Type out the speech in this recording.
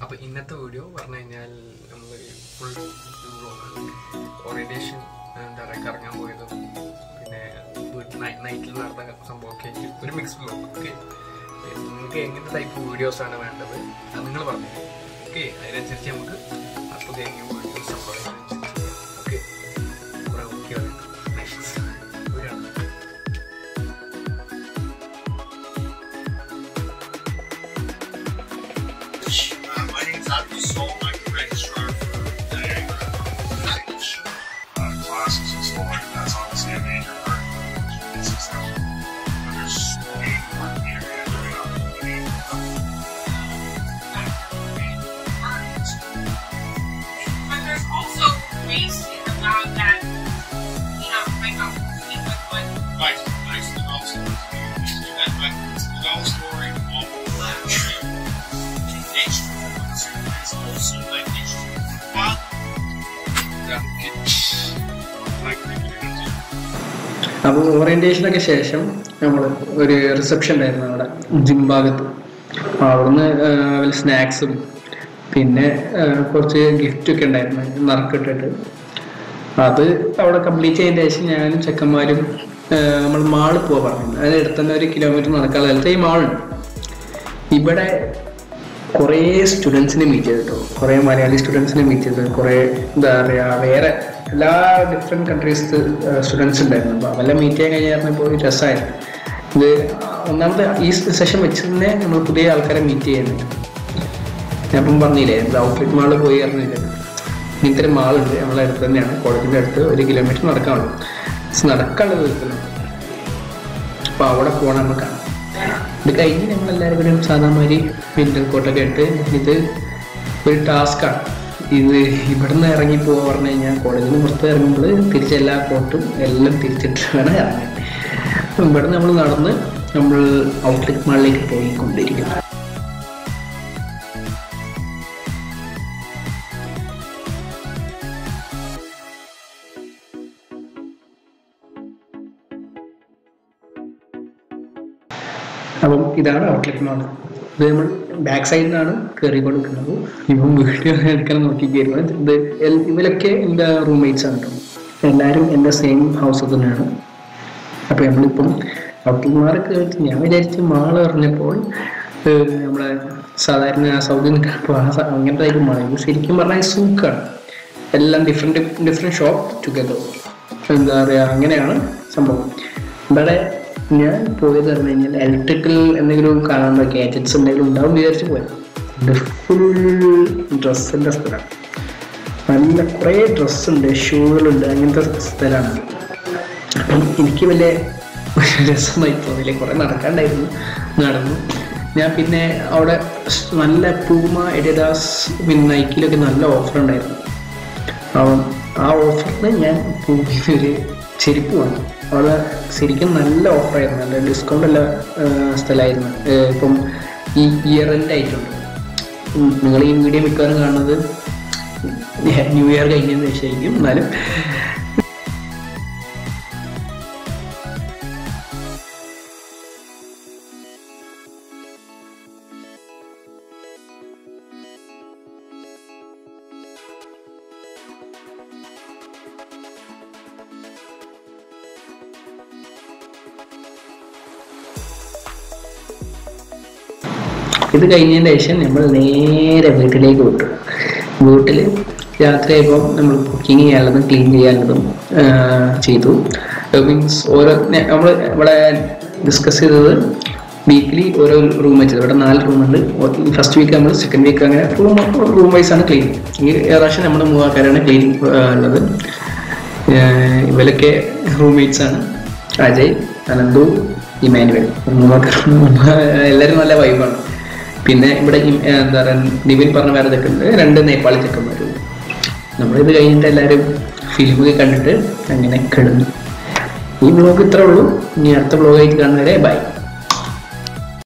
അപ്പോൾ ഇന്നത്തെ വീഡിയോ പറഞ്ഞു കഴിഞ്ഞാൽ നമ്മൾ ഫുൾ ഓറിയന്റേഷൻ എന്താ പറയുക കറങ്ങാൻ പോയതും പിന്നെ നൈറ്റിൽ നടന്ന സംഭവമൊക്കെ ആയിട്ട് ഒരു മിക്സ് ബ്ലോഗ് ഓക്കെ നിങ്ങൾക്ക് എങ്ങനത്തെ ടൈപ്പ് വീഡിയോസ് ആണ് വേണ്ടത് അത് നിങ്ങൾ പറഞ്ഞു ഓക്കെ അതിനനുസരിച്ച് നമുക്ക് അപ്പോൾ കഴിഞ്ഞ വീഡിയോസ് സംഭവം okay okay next video Uh, my name's Abdi Sol. I'm the registrar for Niagara College. Uh, classes and stuff like that's obviously a major part of the education system. But there's so many more areas going on in the community. But there's also waste in the lab that, you know, might not compete with what Right, nice to develop some of the communities. Do that, but it's a develop story of the lab trip. Nature is also like nature. Well, yeah, it's like regular അപ്പോൾ ഓറിയന്റേഷനൊക്കെ ശേഷം നമ്മൾ ഒരു reception ഉണ്ടായിരുന്നു അവിടെ gym ഭാഗത്ത് അപ്പോൾ അവിടുന്ന് വല്ല സ്നാക്സും പിന്നെ ആ, കുറച്ച് ഗിഫ്റ്റ് ഒക്കെ ഉണ്ടായിരുന്നു നറുക്കിട്ടിട്ട് അത് അവിടെ കംപ്ലീറ്റ് ചെയ്തതിന് ശേഷം ഞാനും ചെക്കന്മാരും നമ്മൾ മാളിൽ പോകാൻ പറഞ്ഞു അതിന് അടുത്ത് തന്നെ ഒരു കിലോമീറ്റർ നടക്കാനുള്ള സ്ഥലത്ത് ഈ മാളുണ്ട് ഇവിടെ കുറേ സ്റ്റുഡൻസിനെ മീറ്റ് ചെയ്തു കേട്ടോ കുറേ മലയാളി സ്റ്റുഡൻസിനെ മീറ്റ് ചെയ്ത് കുറേ എന്താ പറയുക വേറെ എല്ലാ ഡിഫറെൻറ്റ് കൺട്രീസ് സ്റ്റുഡൻസ് ഉണ്ടായിരുന്നു അപ്പോൾ അതെല്ലാം മീറ്റ് ചെയ്യാൻ കഴിഞ്ഞായിരുന്നപ്പോൾ രസമായിരുന്നു ഇത് ഒന്നാമത് ഈ സെഷൻ വെച്ച് തന്നെ നമ്മൾ പുതിയ ആൾക്കാരെ മീറ്റ് ചെയ്യുന്നുണ്ട് ഞാൻ ഇപ്പം പറഞ്ഞില്ലേ ഔട്ട്ലെറ്റ് മാളിൽ പോയി അറിഞ്ഞില്ല ഇങ്ങനത്തെ ഒരു മാളുണ്ട് നമ്മളെ അടുത്ത് തന്നെയാണ് കോളേജിൻ്റെ അടുത്ത് ഒരു കിലോമീറ്റർ നടക്കാനുള്ളൂ പക്ഷെ നടക്കാനുള്ള ദൂരത്തിലാണ് അപ്പോൾ അവിടെ പോകണം നമ്മൾ കാണാം ഇത് കഴിഞ്ഞ് ഞങ്ങൾ എല്ലാവരും കൂടി സാധാമാതിരി വിന്റർ കോട്ടൊക്കെ ഇട്ട് ഇത് ഒരു ടാസ്ക്കാണ് ഇത് ഇവിടുന്ന് ഇറങ്ങി പോകാൻ പറഞ്ഞു കഴിഞ്ഞാൽ കോളേജിൽ നിന്ന് പുറത്ത് ഇറങ്ങുമ്പോൾ തിരിച്ച് എല്ലാ കോട്ടും എല്ലാം തിരിച്ചിട്ട് വേണം ഇറങ്ങാൻ അപ്പം ഇവിടെ നമ്മൾ നടന്ന് നമ്മൾ ഔട്ട്ലെറ്റ് മാളിലേക്ക് പോയിക്കൊണ്ടിരിക്കുന്നു അപ്പം ഇതാണ് ഔട്ട്ലെറ്റ് മാൾ ഇത് നമ്മൾ ബാക്ക് സൈഡിൽ നിന്നാണ് കയറി കൊടുക്കുന്നത് ഇപ്പം വീഡിയോ എടുക്കാൻ നോക്കിക്കായിരുന്നു ഇത് എൽ- ഇവരൊക്കെ എൻ്റെ റൂംമേറ്റ്സ് ആണ് കേട്ടോ എല്ലാവരും എൻ്റെ സെയിം ഹൗസിൽ തന്നെയാണ് അപ്പോൾ നമ്മളിപ്പം ഔട്ട്ലെറ്റ് മാൾ കയറി ഞാൻ വിചാരിച്ച് മാൾ പറഞ്ഞപ്പോൾ ഏഹ്, നമ്മളെ സാധാരണ സൗദിയിൽ നിൽക്കുമ്പോൾ ആ സ- അങ്ങനത്തെ ടൈപ്പ് മാൾ ഇത് ശരിക്കും പറഞ്ഞാൽ സൂക്കാണ് എല്ലാം ഡിഫറെൻറ്റ് ഡിഫറെൻറ്റ് ഷോപ്പ് ടുഗദർ എന്താ പറയുക അങ്ങനെയാണ് സംഭവം ഇവിടെ ഞാൻ പോയത് പറഞ്ഞു കഴിഞ്ഞാൽ ഇലക്ട്രിക്കൽ എന്തെങ്കിലും കാണാനുള്ള ഗാജറ്റ്സ് എന്തെങ്കിലും ഉണ്ടാവും വിചാരിച്ച് പോയത് ഇത് ഫുൾ ഡ്രസ്സിൻ്റെ സ്ഥലമാണ് നല്ല കുറേ ഡ്രസ്സുണ്ട് ഷൂകളുണ്ട് അങ്ങനത്തെ സ്ഥലമാണ് അപ്പം എനിക്ക് വലിയ രസമായി തോന്നില്ല കുറേ നടക്കാണ്ടായിരുന്നു നടന്നു ഞാൻ പിന്നെ അവിടെ നല്ല പൂമ എഡിഡാസ് പിന്നെ നൈക്കിലൊക്കെ നല്ല ഓഫർ ഉണ്ടായിരുന്നു അപ്പം ആ ഓഫറിന് ഞാൻ ഒരു ചെരുപ്പ് വാങ്ങി അവിടെ ശരിക്കും നല്ല ഓഫറായിരുന്നു നല്ല ഡിസ്കൗണ്ട് ഉള്ള ആ, സ്ഥലമായിരുന്നു ഏ, ഇപ്പം ഈ ഇയർ എൻഡ് ആയിട്ടുണ്ട് ഉം, നിങ്ങൾ ഈ വീഡിയോ മിക്കവാറും കാണുന്നത് ന്യൂ ഇയർ കഴിഞ്ഞതിന് ശേഷമായിരിക്കും എന്നാലും ഇത് കഴിഞ്ഞതിന് ശേഷം നമ്മൾ നേരെ വീട്ടിലേക്ക് വിട്ടു വീട്ടിൽ രാത്രിയായപ്പോൾ നമ്മൾ കുക്കിംഗ് ചെയ്യാനുള്ളതും ക്ലീൻ ചെയ്യാനുള്ളതും ആ, ചെയ്തു മീൻസ് ഓരോ നമ്മൾ ഇവിടെ ഡിസ്കസ് ചെയ്തത് വീക്കിലി ഓരോ റൂം വെച്ചത് ഇവിടെ നാല് റൂമുണ്ട് ഫസ്റ്റ് വീക്ക് നമ്മൾ സെക്കൻഡ് വീക്ക് അങ്ങനെ റൂം റൂം വൈസ് ആണ് ക്ലീൻ ഈ പ്രാവശ്യം നമ്മൾ മൂവാക്കാരാണ് ക്ലീൻ ഉള്ളത് ഏഹ് ഇവരൊക്കെ റൂംമേറ്റ്സ് ആണ് അജയ് അനന്തു ഇമാനുവൽ മൂന്നൊക്കെ എല്ലാവരും നല്ല വൈബാണ് പിന്നെ ഇവിടെ ഇം- ഏഹ് എന്താ പറയുക നിവിൻ പറഞ്ഞ വേറെ ഇതൊക്കെ ഉണ്ട് രണ്ട് നേപ്പാളി ചെക്കന്മാരും നമ്മളിത് കഴിഞ്ഞിട്ട് എല്ലാവരും ഫിലിമൊക്കെ കണ്ടിട്ട് അങ്ങനെ കിടന്നു ഈ ബ്ലോഗ് ഇത്രേ ഉള്ളൂ ഇനി അടുത്ത ബ്ലോഗായിട്ട് കാണുന്നവരെ ബൈ